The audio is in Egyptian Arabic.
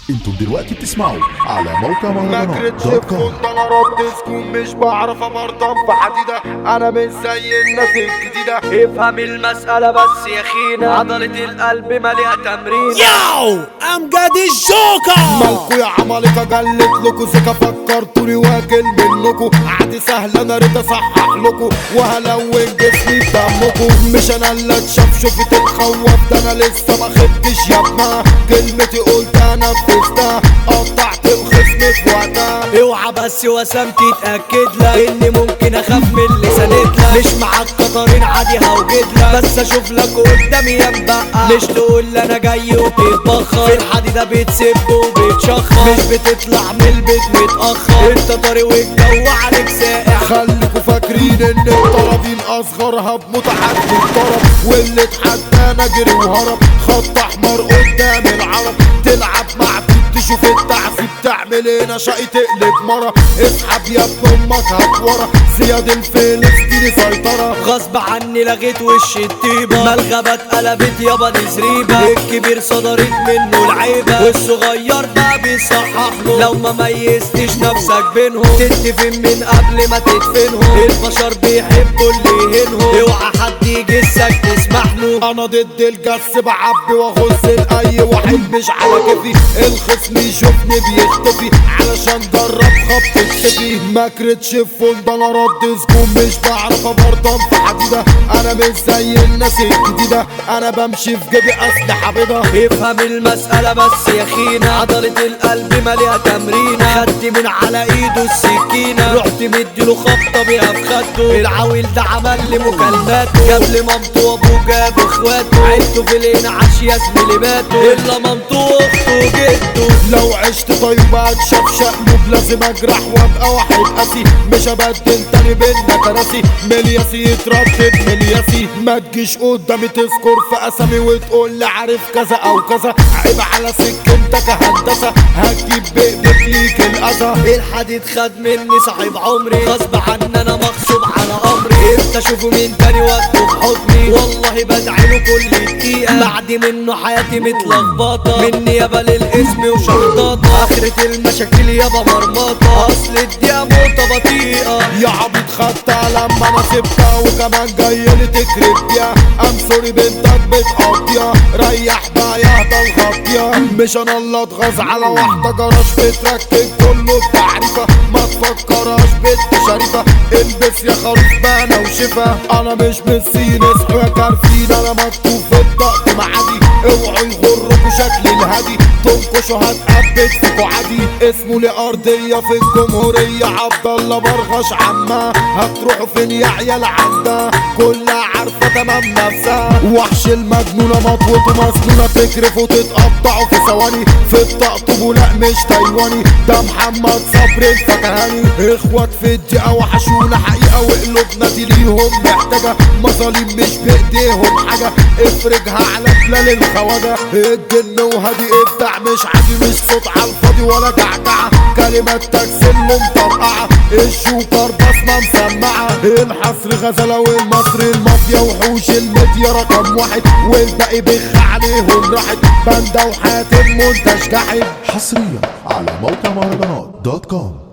انتم دلوقتي بتسمعوا على موقع ما مهرجانات كرتش دوت في كوم انا رد سكون مش بعرف امرطم في حديدة انا مش زي الناس الجديدة افهم المسألة بس يا خينا عضلة القلب مليئة تمرين Yo, I'm Gaddy Joker. مالكو يا عمالقة جلت لكو سكة فكرتوني واكل منكو عادي سهل انا ريت اصحح لكو وهلون جسمي بدمكو مش انا اللي اتشاف شوفي تتخوف ده انا لسه ما خدتش يا ابنا كلمتي قلت انا نفذتها قطعت الخصم في وقتها اوعى بس وسامتي تأكد لك اني ممكن اخاف من اللي ساندلك مش معاك قطرين عادي هوجد لك بس اشوف لك قدامي يا مبقى مش تقول لي انا جاي وبتتبخر في الحديدة بتسب وبتشخر مش بتطلع من البيت متأخر انت طريق والجو عليك ساقع خليكوا فاكرين ان الطرابين اصغرها بمتعدي الطرب واللي اتحدى نجري وهرب خط احمر قدام العرب تلعب مع بيت تشوف التعذيب تعمل ايه نشأي تقلب مرة اسحب يا ابن امك هات ورا زياد الفلسطيني سيطرة غصب عني لغيت وش الطيبة ملغبة اتقلبت يابا دي زريبة الكبير صدرت منه العيبة والصغير بقى بيصحح له لو ما ميزتش نفسك بينهم تدفن من قبل ما تدفنهم البشر بيحبوا اللي يهينهم اوعى حد يجسك تسمح له انا ضد الجس بعبي واغز لاي واحد مش على كيفي الخصم يشوفني بيختفي علشان جرب خبط الشفي ما كرتش في فندق انا رد سكون مش بعرف ابرطم في حديدة انا مش زي الناس الجديدة انا بمشي في جيبي اسلحة بيضة افهم المسألة بس يا خينا عضلة القلب مليئة تمرينة خدت من على ايده السكينة رحت مديله خبطة بيها في خده العويل ده عمل لي مكالماته جاب لي مامته وابوه جاب اخواته عيلته في الانعاش يا زميلي ماتوا الا مامته واخته وجده لو عشت طيب هتشاف شقلب لازم اجرح وابقى واحد قاسي مش ابدل تاني بينا كراسي ملياسي يتردد ملياسي ما تجيش قدامي تذكر في اسامي وتقول لي عارف كذا او كذا عيب على سكنتك هندسه هتجيب بايدك ليك الاذى الحديد خد مني صاحب عمري غصب عني انا مغصوب على امري انت اشوفه مين تاني واخده في حضني والله بدعي له كل دقيقه بعد منه حياتي متلخبطه مني يابا للاسم وشحطاطه اخرة المشاكل يابا مرمطه اصل الدقيقه موتة بطيئه يا عبيط خدتها لما انا سبتها وكمان جاي لي تكرب يا ام سوري بنتك بتقضيها ريح بقى يا ده الغطية مش انا اللي اتغاظ على واحدة جراج بتركب كله بتعريفة ما تفكرهاش بنت شريفة البس يا خروف بانا وشفا انا مش مسين اصحوا يا كارفين انا مكتوب في الضغط معادي اوعوا يغركوا شكل الهادي تنكشوا هتقبت فيكوا عادي اسمه لأرضية في الجمهورية عبد الله برغش عما هتروحوا فين يا عيال عندها كلها عارفة تمام نفسها وحش المجنونة مطوته مسنونة تكرف وتتقطعوا في ثواني في الطقطب لا مش تايواني ده محمد صبري الفكهاني اخوات في الدقيقة وحشونا حقيقة وقلوبنا دي ليهم محتاجة مظالم مش بايديهم حاجة افرجها على بلال الخواجة الجن وهادي ابدع مش عادي مش صوت على الفاضي ولا جعجعة كلمات تكسل مطرقعة الشوكر بصمة مسمعة الحصر غزلة والمصري المافيا وحوش الميديا رقم واحد والباقي بخ عليهم راحت باندا وحاتم منتج جحد حصريا على موقع مهرجانات دوت كوم